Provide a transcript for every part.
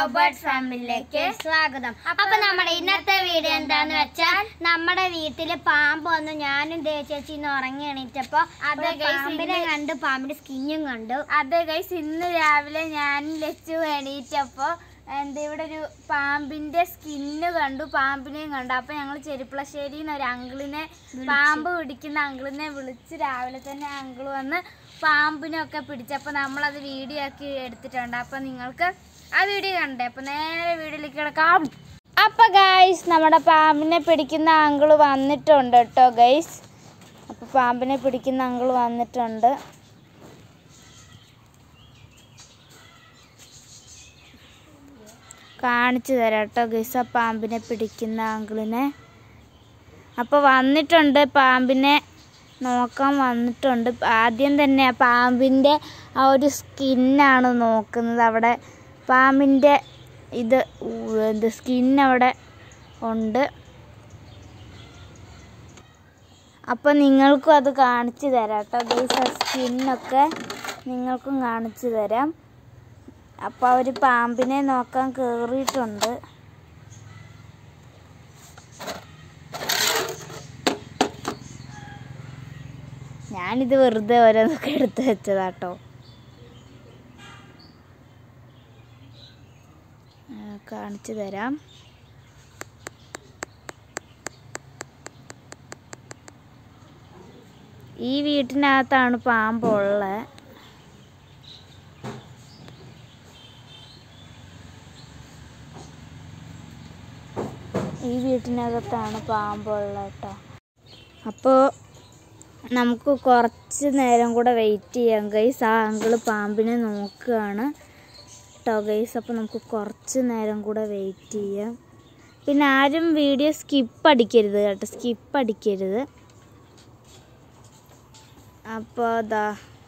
Love bird ഫാമിലിയിലേക്ക് സ്വാഗതം അപ്പൊ നമ്മുടെ ഇന്നത്തെ വീഡിയോ എന്താന്ന് വെച്ചാൽ നമ്മുടെ വീട്ടില് പാമ്പ് വന്നു ഞാനും ദേശേച്ചിന്ന് ഉറങ്ങി എണീറ്റപ്പോ അതെ ഇവിടെ guys, പാമ്പിനെ ഇന്ന് കണ്ടു പാമ്പിന്റെ സ്കിന്നും കണ്ടു അതെ ഗൈസ് ഇന്ന് രാവിലെ ഞാൻ ലച്ചു എണീറ്റപ്പോ എന്താ ഇവിടെ ഒരു പാമ്പിന്റെ സ്കിന്ന് കണ്ടു പാമ്പിനെയും കണ്ടു അപ്പൊ ഞങ്ങൾ ചെരുപ്പളശ്ശേരിന്ന് ഒരു അങ്കിളിനെ പാമ്പ് പിടിക്കുന്ന അങ്കിളിനെ വിളിച്ച് രാവിലെ തന്നെ അങ്കിൾ വന്ന് പാമ്പിനൊക്കെ പിടിച്ചപ്പോ നമ്മളത് വീഡിയോ ആക്കി എടുത്തിട്ടുണ്ട് അപ്പൊ നിങ്ങൾക്ക് ആ വീഡിയോ കണ്ടേ അപ്പൊ നേരെ വീഡിയോയിലേക്ക് കിടക്കാം അപ്പൊ ഗൈസ് നമ്മുടെ പാമ്പിനെ പിടിക്കുന്ന അങ്കിള് വന്നിട്ടുണ്ട് കേട്ടോ ഗൈസ് അപ്പൊ പാമ്പിനെ പിടിക്കുന്ന അങ്കിള് വന്നിട്ടുണ്ട് കാണിച്ചു തരാം കേട്ടോ ഗൈസ് ആ പാമ്പിനെ പിടിക്കുന്ന അങ്കിളിനെ അപ്പോൾ വന്നിട്ടുണ്ട് പാമ്പിനെ നോക്കാൻ വന്നിട്ടുണ്ട് ആദ്യം തന്നെ ആ പാമ്പിൻ്റെ ആ ഒരു സ്കിന്നാണ് നോക്കുന്നത് അവിടെ പാമ്പിൻ്റെ ഇത് ഉ- ഇത് സ്കിൻ അവിടെ ഉണ്ട് അപ്പോൾ നിങ്ങൾക്കും അത് കാണിച്ചു തരാം കേട്ടോ ഗൈസ് ആ സ്കിന്നൊക്കെ നിങ്ങൾക്കും കാണിച്ചു തരാം അപ്പോൾ അവർ പാമ്പിനെ നോക്കാൻ കയറിയിട്ടുണ്ട് ഞാനിത് വെറുതെ ഓരോന്നൊക്കെ എടുത്ത് വെച്ചതാട്ടോ ആ, കാണിച്ചു തരാം ഈ വീട്ടിനകത്താണ് പാമ്പുള്ളത് ഈ വീട്ടിനകത്താണ് പാമ്പുള്ളത് കേട്ടോ അപ്പോൾ നമുക്ക് കുറച്ച് നേരം കൂടെ വെയിറ്റ് ചെയ്യാം ഗൈസ് ആ അങ്കിള് പാമ്പിനെ നോക്കുകയാണ് കേട്ടോ ഗൈസ് അപ്പോൾ നമുക്ക് കുറച്ച് നേരം കൂടെ വെയിറ്റ് ചെയ്യാം പിന്നെ ആരും വീഡിയോ സ്കിപ്പ് അടിക്കരുത് കേട്ടോ സ്കിപ്പ് അടിക്കരുത് അപ്പോൾ അതാ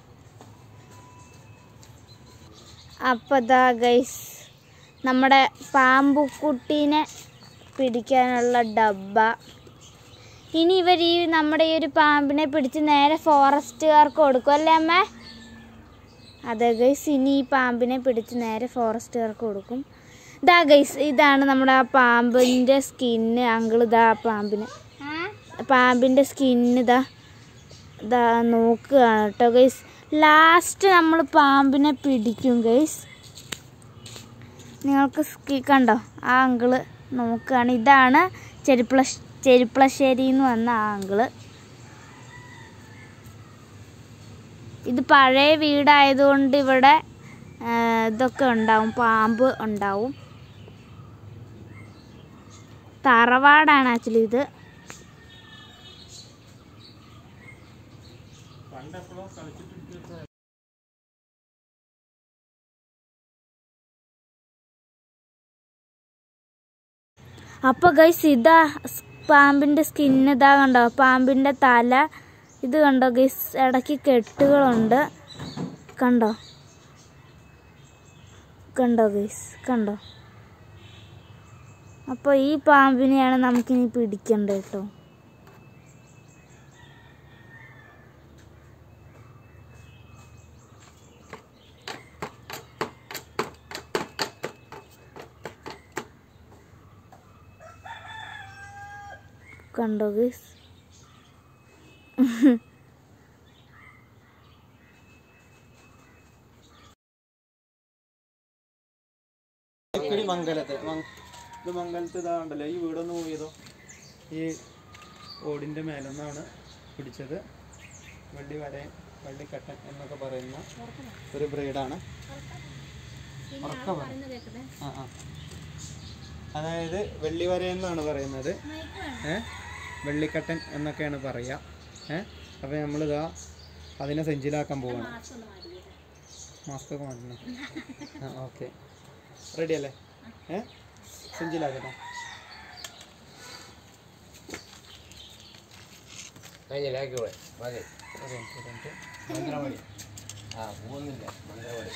അപ്പോൾ അതാ ഗൈസ് നമ്മുടെ പാമ്പുക്കുട്ടീനെ പിടിക്കാനുള്ള ഡബ്ബ ഇനി ഇവർ ഈ നമ്മുടെ ഈ ഒരു പാമ്പിനെ പിടിച്ച് നേരെ ഫോറസ്റ്റുകാർക്ക് കൊടുക്കും അല്ലേ അമ്മ അതെ ഗൈസ് ഇനി ഈ പാമ്പിനെ പിടിച്ച് നേരെ ഫോറസ്റ്റുകാർക്ക് കൊടുക്കും ഇതാ ഗൈസ് ഇതാണ് നമ്മുടെ ആ പാമ്പിൻ്റെ സ്കിന്ന് അങ്കിൾ ഇതാ ആ പാമ്പിന് പാമ്പിൻ്റെ സ്കിന്ന് ഇതാ ഇതാ നോക്കുകയാണ് കേട്ടോ ഗൈസ് ലാസ്റ്റ് നമ്മൾ പാമ്പിനെ പിടിക്കും ഗൈസ് നിങ്ങൾക്ക് സ്കി കണ്ടോ ആ അങ്കിള് നോക്കുകയാണ് ഇതാണ് ചെരുപ്പള ചെരുപ്പളശ്ശേരിയിൽ നിന്ന് വന്ന ആ അങ്കിള് ഇത് പഴയ വീടായതുകൊണ്ട് ഇവിടെ ആ, ഇതൊക്കെ ഉണ്ടാവും പാമ്പ് ഉണ്ടാവും തറവാടാണ് ആക്ച്വലി ഇത് അപ്പോൾ ഗൈസ് ഇതാ സ് പാമ്പിൻ്റെ സ്കിന്ന് ഇതാ കണ്ടോ പാമ്പിൻ്റെ തല ഇത് കണ്ടോ ഗൈസ് ഇടയ്ക്ക് കെട്ടുകളുണ്ട് കണ്ടോ കണ്ടോ ഗൈസ് കണ്ടോ അപ്പോൾ ഈ പാമ്പിനെയാണ് നമുക്കിനി പിടിക്കേണ്ടത് കേട്ടോ കണ്ടോ ഗൈസ് ഇക്കടി മംഗലത്ത് മംഗ- ഇത് മംഗലത്ത് ഇതാണ്ടല്ലോ ഈ വീടൊന്ന് പോയതോ ഈ ഓടിൻ്റെ മേലെന്നാണ് പിടിച്ചത് വള്ളി വര വള്ളിക്കട്ടൻ എന്നൊക്കെ പറയുന്ന ഒരു ബ്രീഡാണ് ഉറക്ക പറ. ആ ആ അതായത് വെള്ളിവര എന്നാണ് പറയുന്നത് ഏ വെള്ളിക്കട്ടൻ എന്നൊക്കെയാണ് പറയുക ഏ അപ്പോൾ നമ്മളിതാ അതിനെ സെഞ്ചിലാക്കാൻ പോവാണ് മാസ്ക് ഒക്കെ മാറ്റണം ആ ഓക്കെ റെഡി അല്ലേ ഏ സെഞ്ചിലാക്കട്ടെ മഞ്ഞിലാക്കിയോളെ മതി ഒരു മിനിറ്റ്, ഒരു മിനിറ്റ്. മന്ത്രമണി ആ പോകുന്നില്ല മന്ത്രമണി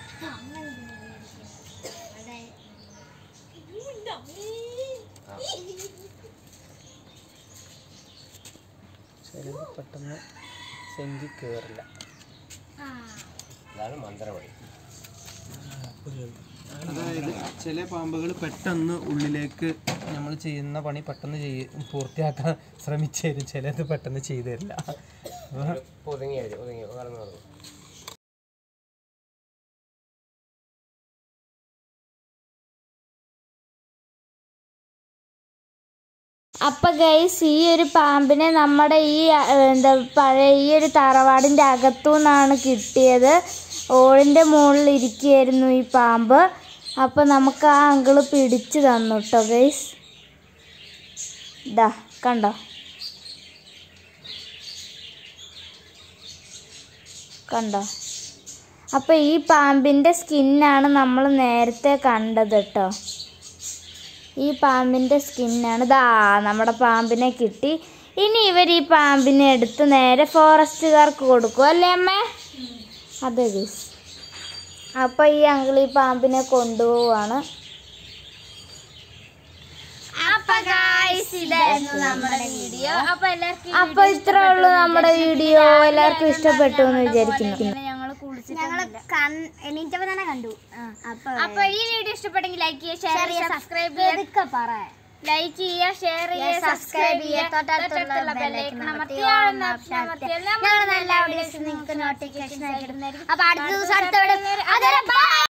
ശരി പെട്ടെന്ന് സെഞ്ചി കയറില്ല ഇതാണ് മന്ത്രമണി അതായത് ചില പാമ്പുകൾ പെട്ടെന്ന് ഉള്ളിലേക്ക് നമ്മൾ ചെയ്യുന്ന പണി പെട്ടെന്ന് ചെയ്യ പൂർത്തിയാക്കാൻ ശ്രമിച്ചു തരും ചിലത് പെട്ടെന്ന് ചെയ്തു തരില്ല അപ്പൊ ഒതുങ്ങി വരും ഒതുങ്ങി കടന്നു കടന്നു അപ്പൊ ഗൈസ് ഈ ഒരു പാമ്പിനെ നമ്മുടെ ഈ അഹ്, എന്താ പഴയ ഈ ഒരു തറവാടിന്റെ അകത്തു നിന്നാണ് കിട്ടിയത് ഓളിന്റെ മുകളിൽ ഇരിക്കുകയായിരുന്നു ഈ പാമ്പ് അപ്പൊ നമുക്ക് ആ അങ്കിള് പിടിച്ചു തന്നു കേട്ടോ ഗൈസ് ഇതാ കണ്ടോ കണ്ടോ അപ്പൊ ഈ പാമ്പിന്റെ സ്കിന്നാണ് നമ്മൾ നേരത്തെ കണ്ടത് കേട്ടോ ഈ പാമ്പിൻ്റെ സ്കിന്നാണ് ദാ നമ്മുടെ പാമ്പിനെ കിട്ടി ഇനി ഇവർ ഈ പാമ്പിനെ എടുത്ത് നേരെ ഫോറസ്റ്റുകാർക്ക് കൊടുക്കും അല്ലേ അമ്മേ അതെ ഗീസ് അപ്പോൾ ഈ അങ്കിൾ ഈ പാമ്പിനെ കൊണ്ടുപോവാണ് അപ്പൊ ഗായ്സ് ഇതായിരുന്നു നമ്മുടെ വീഡിയോ അപ്പൊ എല്ലാവർക്കും അപ്പോൾ ഇത്രേ ഉള്ളൂ നമ്മുടെ വീഡിയോ എല്ലാവർക്കും ഇഷ്ടപ്പെട്ടു എന്ന് വിചാരിക്കുന്നു ഞങ്ങൾ ഞങ്ങൾ എണീറ്റപ്പോ തന്നെ കണ്ടു അപ്പൊ അപ്പൊ ഈ വീഡിയോ ഇഷ്ടപ്പെട്ടെങ്കിൽ ലൈക്ക് ചെയ്യുക ഷെയർ ചെയ്യുക സബ്സ്ക്രൈബ് ചെയ്യുക പറ ലൈക്ക് ചെയ്യുക ഷെയർ ചെയ്യുക സബ്സ്ക്രൈബ് ചെയ്യുക തൊട്ടടുത്തുള്ള ബെല്ലൈക്കൺ അമർത്തിയാൽ ഞങ്ങൾ നല്ല വീഡിയോസ് നിങ്ങൾക്ക് നോട്ടിഫിക്കേഷൻ ആയിട്ട് അപ്പൊ അടുത്ത ദിവസം അടുത്ത വീഡിയോ അതുവരെ bye.